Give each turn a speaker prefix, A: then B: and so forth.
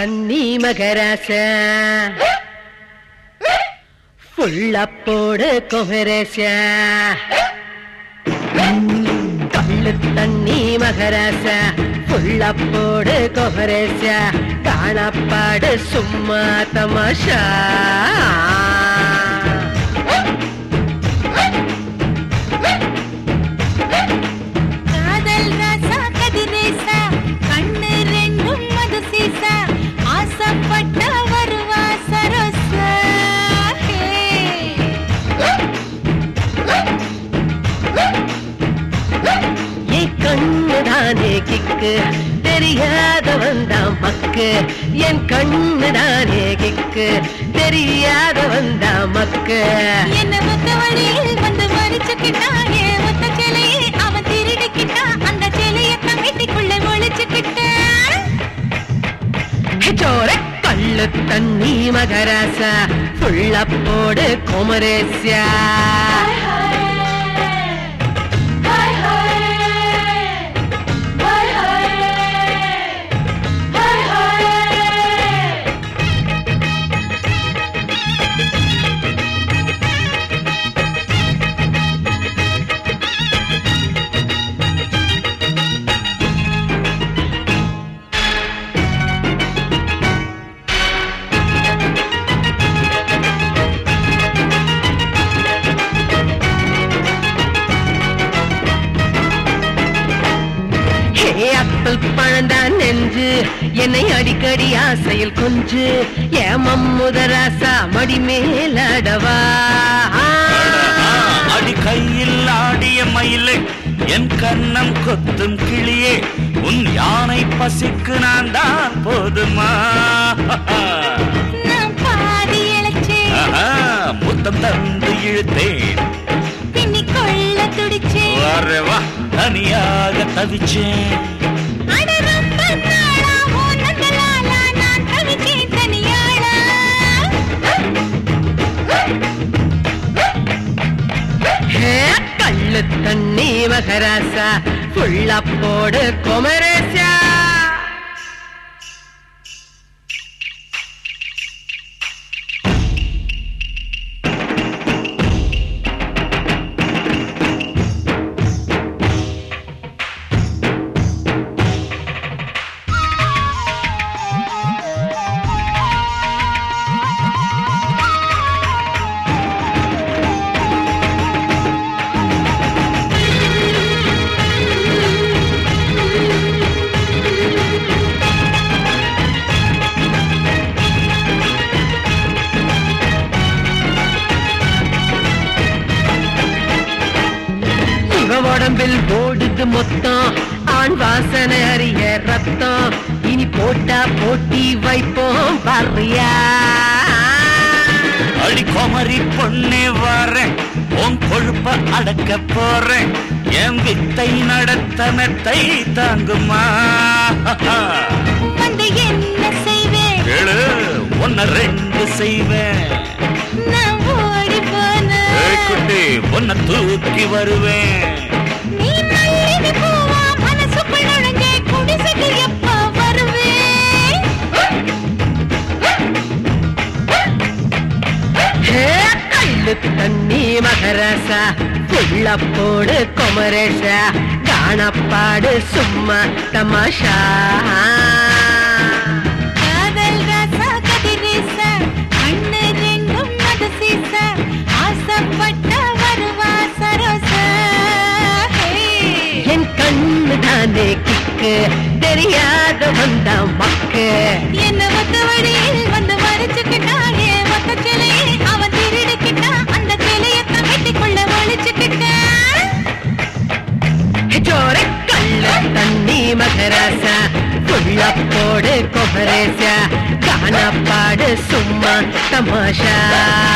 A: தண்ணி மகராச புள்ளப்போடு கொமரேச கள்ளு தண்ணி மகராச புள்ளப்போடு கொமரேச காணப்பாடு சும்மா தமாஷா
B: காதல் ராசா கதிரேசா கண்ணு ரெண்டும் மது சீசா ஆசைப்பட்ட வருவா சரோசா ஹே.
A: என் கண்ணுதானே கிக்கு தெரியாத வந்தாம் மக்கு என் கண்ணுதானே கிக்கு தெரியாத வந்தாம் மக்கு
B: என்ன ஒத்த வழியில் வந்து மறிச்சுக்கிட்டா ஏன் ஒத்த சிலையை அவன் திருடிக்கிட்டா அந்த சிலைய கமிட்டிக்குள்ள ஒழிச்சுக்கிட்டா
A: சோர கள்ளு தண்ணி மகராசா புள்ளப்போடு குமரேசியா ஹே அப்பிள் பழந்தான் நெஞ்சு என்னை அடிக்கடி ஆசையில் கொஞ்சு ஏமம் முதராசா மடி மேலடவா
C: அடி கையில் ஆடிய மயிலே என் கண்ணம் கொத்தும் கிளியே உன் யானை பசிக்கு நான் தான் போதுமா
B: நான் பாதி இழைச்சேன்
C: ஆஹா, முத்தம் தந்து இழுத்தேன்
B: பின்னி கொள்ள துடிச்சேன்
C: வரே வா தனியாக தவிச்சேன்
B: அட ரொம்ப நாளா உன் நந்தலாலா நான் தவிச்சேன் தனியாளா
A: ஹே கள்ளு தண்ணி மகராசா புள்ளப்போடு குமரேசா இவ உடம்பில் ஓடுது மொத்தம் ஆண் வாசனை அறிய ரத்தம் இனி போட்டா போட்டி வைப்போம் பாரியா
C: அடி குமரி பொண்ணே வரேன் உன் கொழுப்ப அடக்க போறேன் என் வித்தை நடத்த மெத்தை தாங்குமா
B: வந்து என்ன செய்வேன்
C: கேளு உன்னை ரெண்டு செய்வேன்
B: நான் ஓடி
C: ஏய்
B: போனேன்
C: குட்டி உன்னை தூக்கி வருவேன்
B: நீ மல்லிகை பூவா மனசுக்குள் நுழைஞ்சே குடிசைக்கு எப்ப வருவேன்
A: ஹே கள்ளு தண்ணி மகராசா புள்ளப்போடு குமரேசா காணப்பாடு சும்மா தமாஷா
B: காதல் ராசா கதிரேசா கண்ணு ரெண்டும் மது சீசா ஆசைப்பட்ட வருவா சரோசா ஹே.
A: என் கண்ணு தானே கிக்கு தெரியாத வந்தாம் மக்கு
B: என்ன ஒத்த வழியில் வந்து மறைச்சுக்கிட்டா ஏன் ஒத்த சிலையை அவன் திருடிக்கிட்டா அந்த சிலைய கமிட்டிக்குள்ள ஒழிச்சுக்கிட்டா
A: ஜோர கள்ளு தண்ணி மகராசா புள்ளப்போடு குமரேசா காணப்பாடு சும்மா தமாஷா